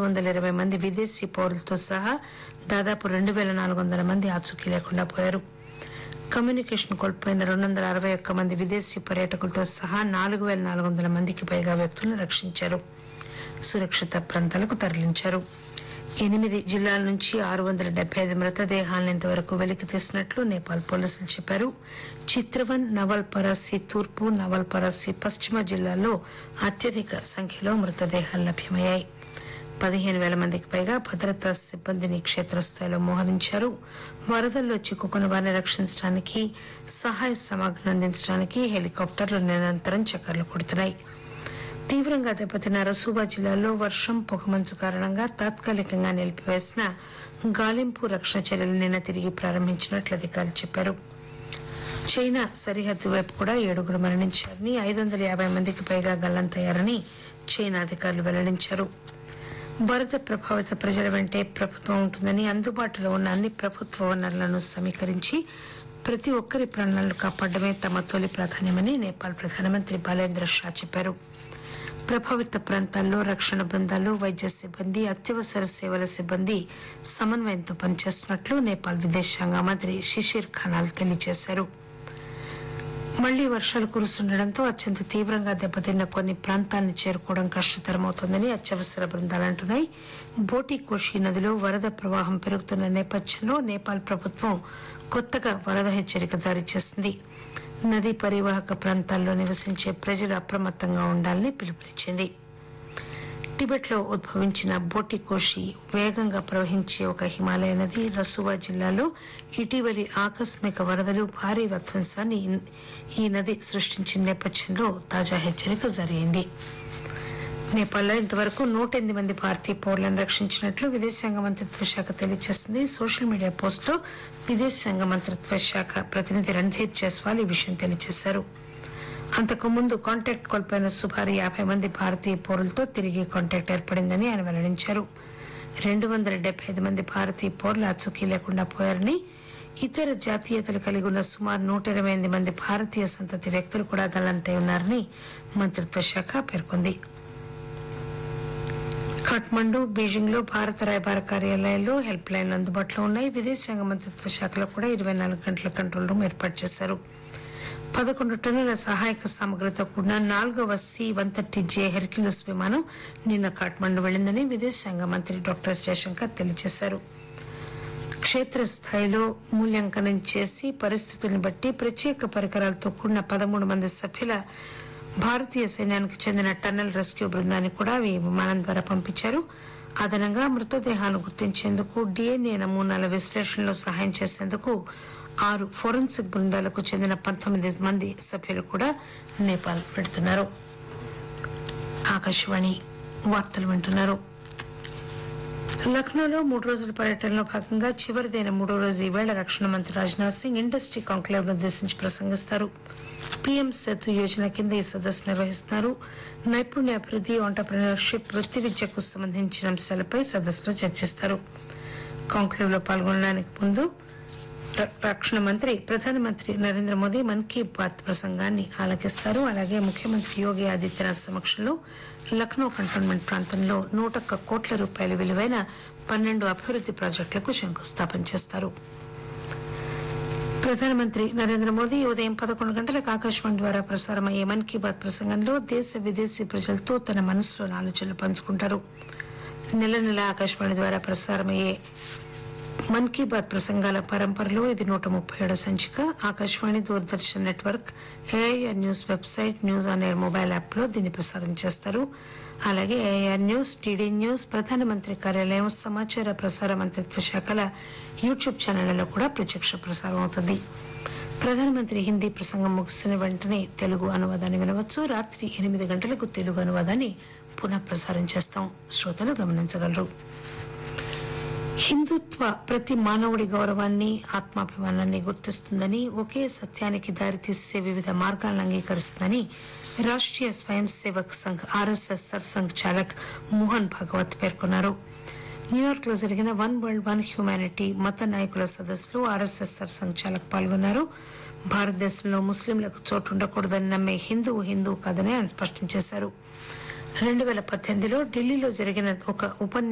వందల ఇరవై మంది విదేశీ పౌరులతో సహా దాదాపు రెండు పేల నాలుగు వందల మంది ఆచూకీ లేకుండా పోయారు కమ్యూనికేషన్ కోల్పోయిన రెండు వందల అరవై ఒక్క మంది విదేశీ పర్యాటకులతో సహా నాలుగు పేల నాలుగు వందల మందికి పైగా వ్యక్తులను రక్షించారు సురక్షిత ప్రాంతాలకు తరలించారు ఎనిమిది జిల్లాల నుంచి ఆరు వందల డెబ్బై ఐదు మృతదేహాలను ఇంతవరకు వెలికి తీసినట్లు నేపాల్ పోలీసులు చెప్పారు చిత్రవన్ నవల్ పరాసి తూర్పు నవల్ పరాసి పశ్చిమ జిల్లాల్లో అత్యధిక సంఖ్యలో మృతదేహాలు లభ్యమయ్యాయి పదిహేను వేల మందికి పైగా భద్రతా సిబ్బందిని క్షేత్రస్థాయిలో మోహరించారు వరదల్లో చిక్కుకున్న వారిని రక్షించడానికి సహాయ సమాగ్రం అందించడానికి హెలికాప్టర్లు నిరంతరం చక్కర్లు కొడుతున్నాయి తీవ్రంగా దెబ్బతిన్న రసూబా జిల్లాలో వర్షం పొగమంచు కారణంగా తాత్కాలికంగా నిలిపివేసిన గాలింపు రక్షణ చర్యలు నిన్న తిరిగి ప్రారంభించినట్లు అధికారులు చెప్పారు చైనా సరిహద్దు వైపు కూడా ఏడుగురు మరణించారని ఐదు వందల యాభై మందికి పైగా గల్లంతయ్యారని చైనా అధికారులు వెల్లడించారు వరద ప్రభావిత ప్రజల వెంటే ప్రభుత్వం ఉంటుందని అందుబాటులో ఉన్న అన్ని ప్రభుత్వ వనరులను సమీకరించి ప్రతి ఒక్కరి ప్రాణాలను కాపాడమే తమ తొలి ప్రాధాన్యమని నేపాల్ ప్రధానమంత్రి బాలేంద్ర షా చెప్పారు ప్రభావిత ప్రాంతాల్లో రక్షణ బృందాలు వైద్య సిబ్బంది అత్యవసర సేవల సిబ్బంది సమన్వయంతో పనిచేస్తున్నట్లు నేపాల్ విదేశాంగ మంత్రి షిషిర్ ఖనాల్ తెలియజేశారు మళ్లీ వర్షాలు కురుస్తుండటంతో అత్యంత తీవ్రంగా దెబ్బతిన్న కొన్ని ప్రాంతాలను చేరుకోవడం కష్టతరమవుతోందని అత్యవసర బృందాలు అంటున్నాయి బోటి కోషి నదిలో వరద ప్రవాహం పెరుగుతున్న నేపథ్యంలో నేపాల్ ప్రభుత్వం కొత్తగా వరద హెచ్చరిక జారీ చేసింది నదీ పరివాహక ప్రాంతాల్లో నివసించే ప్రజలు అప్రమత్తంగా ఉండాలని పిలుపునిచ్చింది టిబెట్ లో ఉద్భవించిన బోటికోషి వేగంగా ప్రవహించే ఒక హిమాలయ నది రసువా జిల్లాలో ఇటీవలి ఆకస్మిక వరదలు భారీ విధ్వంసాన్ని ఈ నది సృష్టించిన నేపథ్యంలో తాజా హెచ్చరిక జారీ అయింది నేపాల్లో ఇంతవరకు నూట ఎనిమిది మంది భారతీయ పౌరులను రక్షించినట్లు విదేశాంగ మంత్రిత్వ శాఖ తెలియజేసింది సోషల్ మీడియా పోస్టులో విదేశాంగ మంత్రిత్వ శాఖ ప్రతినిధి రణ్ధీర్ జైస్వాల్ ఈ విషయం తెలియజేశారు అంతకుముందు కాంటాక్ట్ కోల్పోయిన సుమారు యాభై మంది భారతీయ పౌరులతో తిరిగి కాంటాక్ట్ ఏర్పడిందని ఆయన వెల్లడించారు రెండు వందల డెబ్బై ఐదు మంది భారతీయ పౌరులు అచుకీ లేకుండా పోయారని ఇతర జాతీయతలు కలిగి ఉన్న సుమారు నూట ఇరవై ఎనిమిది మంది భారతీయ సంతతి వ్యక్తులు కూడా గల్లంతై ఉన్నారని మంత్రిత్వ శాఖ పేర్కొంది ఖాట్మండు బీజింగ్ లో భారత రాయబార కార్యాలయాల్లో హెల్ప్ లైన్లు అందుబాటులో ఉన్నాయి విదేశాంగ మంత్రిత్వ శాఖలో కూడా ఇరవై నాలుగు గంటల కంట్రోల్ రూమ్ ఏర్పాటు చేశారు పదకొండు టన్నుల సహాయక సామగ్రితో కూడిన నాలుగవ C one thirty J Hercules విమానం నిన్న కాఠ్మండు వెళ్లిందని విదేశాంగ మంత్రి డాక్టర్ జయశంకర్ తెలియజేశారు క్షేత్రస్థాయిలో మూల్యాంకనం చేసి పరిస్థితులను బట్టి ప్రత్యేక పరికరాలతో కూడిన పదమూడు మంది సభ్యుల భారతీయ సైన్యానికి చెందిన టన్నల్ రెస్క్యూ బృందాన్ని కూడా ఈ విమానం ద్వారా పంపించారు అదనంగా మృతదేహాలను గుర్తించేందుకు డిఎన్ఏ నమూనాల విశ్లేషణలో సహాయం చేసేందుకు ఆరు ఫోరెన్సిక్ బృందాలకు చెందిన పంతొమ్మిది మంది సభ్యులు కూడా నేపాల్ పెడుతున్నారు ఆకాశవాణి వార్తలు వింటున్నారు లక్నోలో మూడు రోజుల పర్యటనలో భాగంగా చివరిదైన మూడో రోజు ఈవేళ రక్షణ మంత్రి రాజ్నాథ్ సింగ్ ఇండస్ట్రీ కాంక్లేవ్ ఉద్దేశించి ప్రసంగిస్తారు పీఎం సేతు యోజన కింద ఈ సదస్సు నిర్వహిస్తున్నారు నైపుణ్యాభివృద్ధి ఆంటర్ప్రినర్షిప్ వృత్తి విద్యకు సంబంధించిన అంశాలపై సదస్సులో చర్చిస్తారు కాంక్లేవ్ లో పాల్గొనడానికి ముందు రక్షణ మంత్రి ప్రధానమంత్రి నరేంద్ర మోదీ మన్ కీ బాత్ ప్రసంగాన్ని ఆలకిస్తారు అలాగే ముఖ్యమంత్రి యోగి ఆదిత్యనాథ్ సమక్షంలో లక్నో కంటోన్మెంట్ ప్రాంతంలో నూట ఒక్క కోట్ల రూపాయల విలువైన పన్నెండు అభివృద్ది ప్రాజెక్టులకు శంకుస్థాపన చేస్తారు ప్రధానమంత్రి నరేంద్ర మోదీ ఉదయం పదకొండు గంటలకు ఆకాశవాణి ద్వారా ప్రసారమయ్యే మన్ కీ బాత్ ప్రసంగంలో దేశ విదేశీ ప్రజలతో తన మనసులోని ఆలోచనలు పంచుకుంటారు నెల నెల ఆకాశవాణి ద్వారా ప్రసారమయ్యే మన్ కీ బాత్ ప్రసంగాల పరంపరలో ఇది నూట ముప్పై ఏడో సంచిక Akashvani Doordarshan network AIR news website news on air mobile app లో దీన్ని ప్రసారం చేస్తారు అలాగే ఏఐఆర్ న్యూస్ టీడీ న్యూస్ ప్రధానమంత్రి కార్యాలయం సమాచార ప్రసార మంత్రిత్వ శాఖల యూట్యూబ్ ఛానళ్లలో కూడా ప్రత్యక్ష ప్రసారం అవుతుంది ప్రధానమంత్రి హిందీ ప్రసంగం ముగిసిన వెంటనే తెలుగు అనువాదాన్ని వినవచ్చు రాత్రి ఎనిమిది గంటలకు తెలుగు అనువాదాన్ని పునః ప్రసారం చేస్తాం శ్రోతలు గమనించగలరు హిందుత్వ ప్రతి మానవుడి గౌరవాన్ని ఆత్మాభిమానాన్ని గుర్తిస్తుందని ఒకే సత్యానికి దారితీసే వివిధ మార్గాలను అంగీకరిస్తుందని రాష్ట్రీయ స్వయం సేవక్ సంఘ్ ఆర్ఎస్ఎస్ సర్సంఘ్ చాలక్ మోహన్ భాగవత్ పేర్కొన్నారు న్యూయార్క్ లో జరిగిన వన్ వరల్డ్ వన్ హ్యుమానిటీ మత నాయకుల సదస్సులో ఆర్ఎస్ఎస్ సర్సంఘ్ చాలక్ పాల్గొన్నారు భారతదేశంలో ముస్లింలకు చోటు ఉండకూడదని నమ్మే హిందువు హిందువు కాదని ఆయన స్పష్టం చేశారు రెండు పేల పద్దెనిమిదిలో ఢిల్లీలో జరిగిన ఒక ఉపన్యాసం